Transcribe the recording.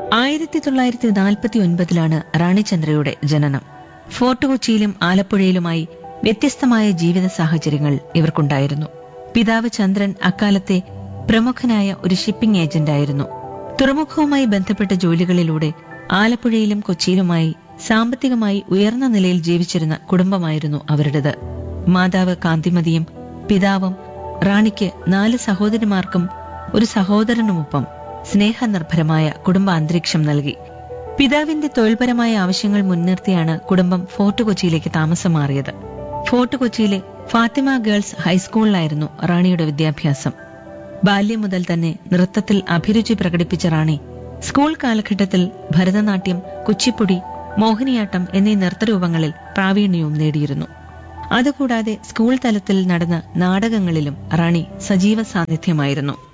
ആയിരത്തി തൊള്ളായിരത്തി നാൽപ്പത്തി ഒൻപതിലാണ് റാണി ചന്ദ്രയുടെ ജനനം ഫോർട്ട് കൊച്ചിയിലും ആലപ്പുഴയിലുമായി വ്യത്യസ്തമായ ജീവിത സാഹചര്യങ്ങൾ ഇവർക്കുണ്ടായിരുന്നു പിതാവ് ചന്ദ്രൻ അക്കാലത്തെ പ്രമുഖനായ ഒരു ഷിപ്പിംഗ് ഏജന്റായിരുന്നു തുറമുഖവുമായി ബന്ധപ്പെട്ട ജോലികളിലൂടെ ആലപ്പുഴയിലും കൊച്ചിയിലുമായി സാമ്പത്തികമായി ഉയർന്ന നിലയിൽ ജീവിച്ചിരുന്ന കുടുംബമായിരുന്നു അവരുടേത് മാതാവ് കാന്തിമതിയും പിതാവും റാണിക്ക് നാല് സഹോദരിമാർക്കും ഒരു സഹോദരനുമൊപ്പം സ്നേഹനിർഭരമായ കുടുംബ അന്തരീക്ഷം നൽകി പിതാവിന്റെ തൊഴിൽപരമായ ആവശ്യങ്ങൾ മുൻനിർത്തിയാണ് കുടുംബം ഫോർട്ട് കൊച്ചിയിലേക്ക് താമസം മാറിയത് ഫോർട്ട് കൊച്ചിയിലെ ഫാത്തിമ ഗേൾസ് ഹൈസ്കൂളിലായിരുന്നു റാണിയുടെ വിദ്യാഭ്യാസം ബാല്യം മുതൽ തന്നെ നൃത്തത്തിൽ അഭിരുചി പ്രകടിപ്പിച്ച റാണി സ്കൂൾ കാലഘട്ടത്തിൽ ഭരതനാട്യം കുച്ചിപ്പുടി മോഹിനിയാട്ടം എന്നീ നൃത്തരൂപങ്ങളിൽ പ്രാവീണ്യവും നേടിയിരുന്നു അതുകൂടാതെ സ്കൂൾ തലത്തിൽ നടന്ന നാടകങ്ങളിലും റാണി സജീവ സാന്നിധ്യമായിരുന്നു